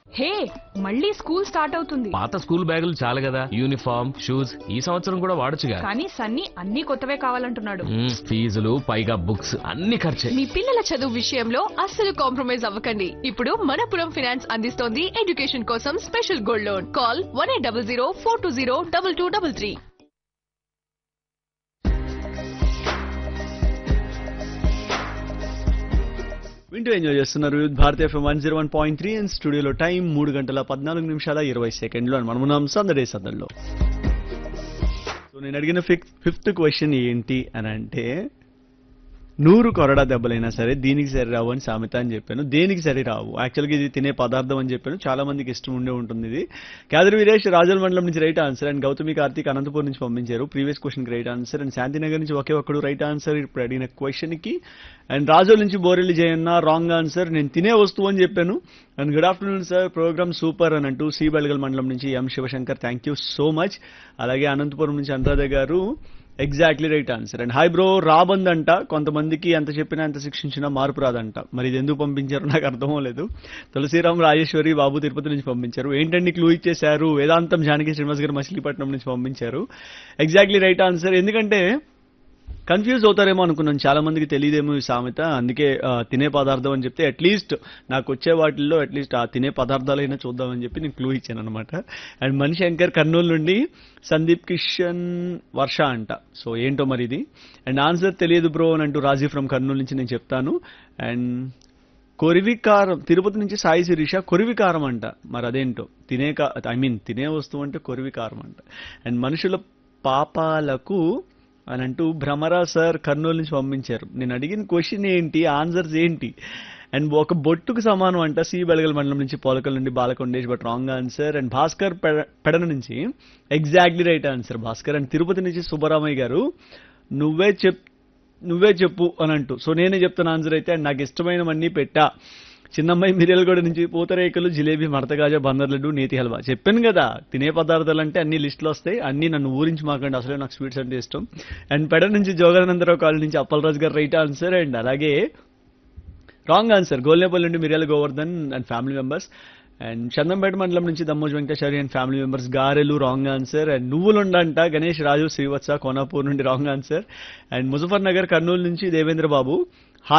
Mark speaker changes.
Speaker 1: హే మళ్ళీ school start అవుతుంది
Speaker 2: పాత స్కూల్ బ్యాగులు చాలు కదా యూనిఫామ్ షూస్ ఈ సంవత్సరం కూడా వాడొచ్చుగా
Speaker 1: కానీ సన్నీ అన్ని కొత్తవే కావాలంటున్నాడు
Speaker 2: మ్మ్, ఫీజులు పైగా బుక్స్ అన్ని ఖర్చే
Speaker 3: మీ పిల్లల చదువు విషయంలో అస్సలు కాంప్రమైజ్ అవ్వకండి ఇప్పుడు మనపురం ఫినాన్స్ అందిస్తోంది ఎడ్యుకేషన్ కోసం special gold loan call one eight double zero four two zero double two double three
Speaker 4: వింటూ ఎంజాయ్ చేస్తున్నారు విత్ భారతీయ FM one zero one point three and స్టూడియోలో టైం మూడు గంటల పద్నాలుగు నిమిషాల ఇరవై సెకండ్లు అని మనం ఉన్నాం సందడే సందడిలో సో నేను అడిగిన ఫిఫ్త్ ఫిఫ్త్ క్వశ్చన్ ఏంటి అని అంటే నూరు కొరడా దెబ్బలైనా సరే దీనికి సరి రావు అని సామెత అని చెప్పాను దేనికి సరి రావు యాక్చువల్గా ఇది తినే పదార్థం అని చెప్పాను చాలా మందికి ఇష్టం ఉండే ఉంటుంది ఇది క్యాదర్ వీరేష్ రాజుల మండలం నుంచి right answer and Gauthami Karthik Anantapur నుంచి పంపించారు previous question right answer and Shantinagar నుంచి ఒకే ఒక్కడు రైట్ ఆన్సర్ ఇప్పుడు అడిగిన క్వశ్చన్ కి అండ్ రాజుల నుంచి బోరెల్లి జయన్న రాంగ్ ఆన్సర్ నేను తినే వస్తువు అని చెప్పాను and good afternoon sir program super అని అంటూ సి బెళగల్ మండలం నుంచి M Shivashankar thank you so much అలాగే అనంతపురం నుంచి అనురాధ గారు exactly right answer and hi bro రాబంద్ అంట కొంతమందికి ఎంత చెప్పినా ఎంత శిక్షించినా మార్పు రాదంట మరి ఇది ఎందుకు పంపించారో నాకు అర్థం లేదు తులసిరామ్ రాజేశ్వరి బాబు తిరుపతి నుంచి పంపించారు ఏంటండి క్లూ ఇచ్చేశారు వేదాంతం జానకి శ్రీనివాస్ గారు మచిలీపట్నం నుంచి పంపించారు ఎగ్జాక్ట్లీ రైట్ ఆన్సర్ ఎందుకంటే కన్ఫ్యూజ్ అవుతారేమో అనుకున్నాను చాలా మందికి తెలియదేమో ఈ సామెత అందుకే ఆ, తినే పదార్థం అని చెప్తే అట్లీస్ట్ నాకు వచ్చే వాటిల్లో అట్లీస్ట్ ఆ తినే పదార్థాలైనా చూద్దామని చెప్పి నేను క్లూ ఇచ్చాను అనమాట అండ్ మణిశంకర్ కర్నూలు నుండి సందీప్ కిషన్ వర్ష అంట సో ఏంటో మరి ఇది అండ్ ఆన్సర్ తెలియదు బ్రో అని అంటూ రాజీ ఫ్రమ్ కర్నూలు నుంచి నేను చెప్తాను అండ్ కొరివికారం తిరుపతి నుంచి సాయి శిరీష కొరివికారం అంట మరి అదేంటో తినే ఐ మీన్ తినే వస్తువు అంటే కొరివికారం అంట అండ్ మనుషుల పాపాలకు అని అంటూ భ్రమరా సార్ కర్నూలు నుంచి పంపించారు నేను అడిగిన క్వశ్చన్ ఏంటి ఆన్సర్స్ ఏంటి అండ్ ఒక బొట్టుకు సమానం అంట సి బెళగల్ మండలం నుంచి పోలకల్ నుండి Balakondesh but wrong answer and Bhaskar పెడ- పెడన నుంచి exactly right answer Bhaskar and Tirupati నుంచి సుబ్బరామయ్య గారు నువ్వే చెప్ నువ్వే చెప్పు అని అంటూ సో నేనే చెప్తాను ఆన్సర్ అయితే అండ్ నాకు ఇష్టమైనవన్నీ పెట్టా చిన్నమ్మాయి మిరియలగూడ నుంచి పూతరేకులు జిలేబీ మడతగాజా బందర్ లడ్డు నేతి హల్వా చెప్పాను కదా తినే పదార్థాలు అంటే అన్ని లిస్టులు వస్తాయి అన్ని నన్ను ఊరించి మాకండి అసలే నాకు స్వీట్స్ అంటే ఇష్టం అండ్ పెడ నుంచి జోగానందరావు కాలనీ నుంచి అప్పలరాజు గారు రైట్ ఆన్సర్ అండ్ అలాగే రాంగ్ ఆన్సర్ గోల్నేపల్లి నుండి Miryala Govardhan and family members and Chandampet మండలం నుంచి Dammoj Venkateswari and family members గారెలు రాంగ్ ఆన్సర్ అండ్ నువ్వులుండంట గణేష్ రాజు శ్రీవత్స కోనాపూర్ నుండి wrong answer and Muzaffar Nagar Kurnool నుంచి దేవేంద్ర బాబు